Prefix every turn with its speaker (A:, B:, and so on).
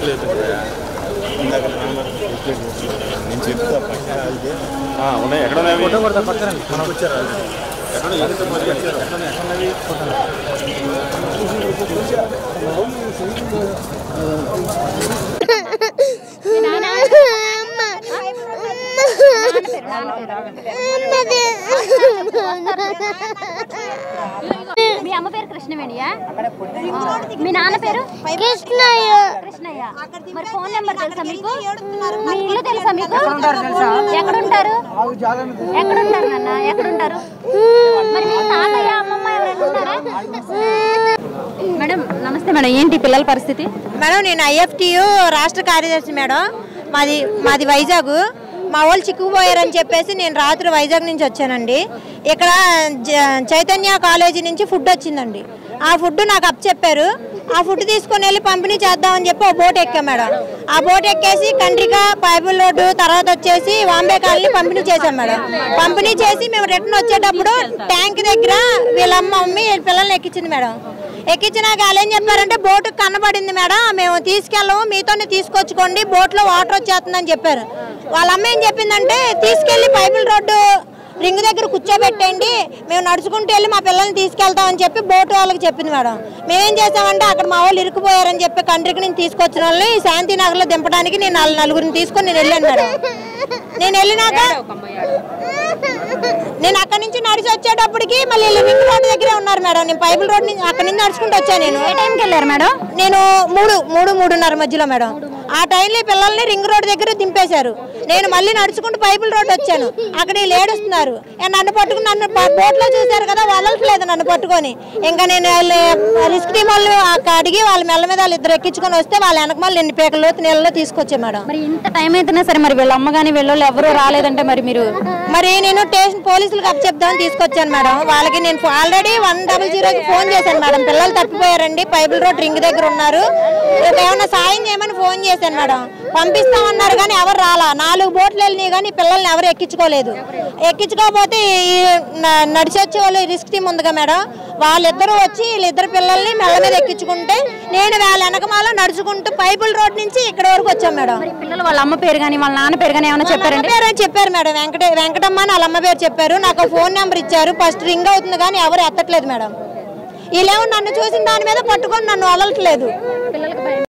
A: చెప్పలేదు ఇందాక నాన్న నేను చెప్తా పక్కన ఇదే
B: ఉన్నాయి ఎక్కడ ఉన్నాయి
A: ఫోటో కొడతా పక్కన వచ్చారా ఎక్కడ ఎంత మంది వచ్చారు
C: మీ అమ్మ పేరు కృష్ణవేణియా మీ నాన్న పేరు
D: కృష్ణయ్య
C: కృష్ణయ్య మరి ఫోన్ నెంబర్ తెలుసా మీకు మీ ఇల్లు తెలుసా మీకు ఎక్కడుంటారు ఎక్కడుంటారు నాన్న ఎక్కడుంటారు మరి మీ తాతయ్య అమ్మమ్మ ఎవరైనా ఉన్నారా మేడం నమస్తే మేడం ఏంటి పిల్లల పరిస్థితి
E: మేడం నేను ఐఎఫ్టియు రాష్ట్ర కార్యదర్శి మేడం మాది మాది వైజాగ్ మా వాళ్ళు చిక్కుకుపోయారని చెప్పేసి నేను రాత్రి వైజాగ్ నుంచి వచ్చానండి ఇక్కడ జ- చైతన్య కాలేజీ నుంచి ఫుడ్ వచ్చిందండి ఆ ఫుడ్ నాకు అప్ చెప్పారు ఆ ఫుడ్ తీసుకొని వెళ్ళి పంపిణీ చేద్దామని చెప్పి ఒక బోట్ ఎక్కాం మేడం ఆ బోట్ ఎక్కేసి కండ్రిక పైపుల్ రోడ్డు తర్వాత వచ్చేసి వాంబే కాలనీ పంపిణీ చేశాం మేడం పంపిణీ చేసి మేము రిటర్న్ వచ్చేటప్పుడు ట్యాంక్ దగ్గర వీళ్ళ అమ్మ మమ్మీ వీళ్ళ పిల్లల్ని ఎక్కించింది మేడం ఎక్కించినాక వాళ్ళు ఏం చెప్పారంటే బోటు కనబడింది మేడం మేము తీసుకెళ్ళము మీతోనే తీసుకొచ్చుకోండి బోట్లో వాటర్ వచ్చేస్తుందని చెప్పారు వాళ్ళ అమ్మ ఏం చెప్పిందంటే తీసుకెళ్లి పైపుల్ రోడ్డు రింగ్ దగ్గర కూర్చోబెట్టండి మేము నడుచుకుంటూ వెళ్ళి మా పిల్లల్ని తీసుకెళ్తామని చెప్పి బోటు వాళ్ళకి చెప్పింది మేడం మేమేం చేసామంటే అక్కడ మా వాళ్ళు ఇరుక్కుపోయారని చెప్పి కంట్రీకి నేను తీసుకొచ్చిన వాళ్ళని శాంతి నగర్లో దింపడానికి నేను నాలుగు నలుగురిని తీసుకొని నేను వెళ్ళాను మేడం నేను వెళ్ళినాక నేను అక్కడ నుంచి నడిచి వచ్చేటప్పటికి మళ్ళీ లివింగ్ రోడ్ దగ్గరే ఉన్నారు మేడం నేను పైపుల్ రోడ్ నుంచి అక్కడ నుంచి నడుచుకుంటూ వచ్చాను నేను
C: ఏ టైంకి వెళ్ళారు మేడం
E: నేను మూడు మూడు మూడున్నర మధ్యలో మేడం ఆ టైంలో ఈ పిల్లల్ని రింగ్ రోడ్ దగ్గర దింపేశారు నేను మళ్ళీ నడుచుకుంటూ పైపుల్ రోడ్ వచ్చాను అక్కడ వీళ్ళు ఏడుస్తున్నారు ఏ నన్ను పట్టుకుని నన్ను బోట్ లో చూశారు కదా వదలట్లేదు నన్ను పట్టుకొని ఇంకా నేను రిస్క్ టీం వాళ్ళు అక్కడ అడిగి వాళ్ళ మెల్ల మీద వాళ్ళు ఇద్దరు ఎక్కించుకొని వస్తే వాళ్ళ వెనక మళ్ళీ ఎన్ని పేకల లోతు నీళ్ళలో తీసుకొచ్చా మేడం
C: మరి ఇంత టైం అయితేనే సరే మరి వీళ్ళ అమ్మ కానీ వీళ్ళు ఎవరు రాలేదంటే మరి మీరు
E: మరి నేను స్టేషన్ పోలీసులకు అప్పచెప్దామని తీసుకొచ్చాను మేడం వాళ్ళకి నేను ఆల్రెడీ వన్ డబల్ జీరోకి ఫోన్ చేశాను మేడం పిల్లలు తప్పిపోయారండి పైపుల్ రోడ్ రింగ్ దగ్గర ఉన్నారు రేపు ఏమన్నా సాయం చేయమని ఫోన్ చేశాను మేడం పంపిస్తామన్నారు కానీ ఎవరు రాలా నాలుగు బోట్లు వెళ్ళినాయి కానీ పిల్లల్ని ఎవరు ఎక్కించుకోలేదు ఎక్కించుకోకపోతే ఈ న- నడిచి వచ్చే వాళ్ళు రిస్క్ టీం ఉందిగా మేడం వాళ్ళిద్దరూ వచ్చి వీళ్ళిద్దరు పిల్లల్ని మెల్ల మీద ఎక్కించుకుంటే నేను వాళ్ళ వెనకమాల నడుచుకుంటూ పైపుల్ రోడ్ నుంచి ఇక్కడ వరకు వచ్చాం మేడం
C: మరి పిల్లలు వాళ్ళ అమ్మ పేరు కానీ వాళ్ళ నాన్న పేరు కానీ ఏమైనా
E: వాళ్ళ
C: చెప్పారండి
E: అమ్మ పేరు అని చెప్పారు మేడం వెంకట వెంకటమ్మ అని వాళ్ళ అమ్మ పేరు చెప్పారు నాకు ఫోన్ నెంబర్ ఇచ్చారు ఫస్ట్ రింగ్ అవుతుంది కానీ ఎవరు ఎత్తట్లేదు మేడం వీళ్ళేమో నన్ను చూసిన దాని మీద పట్టుకొని నన్ను వదలట్లేదు
C: పిల్లలకి భయం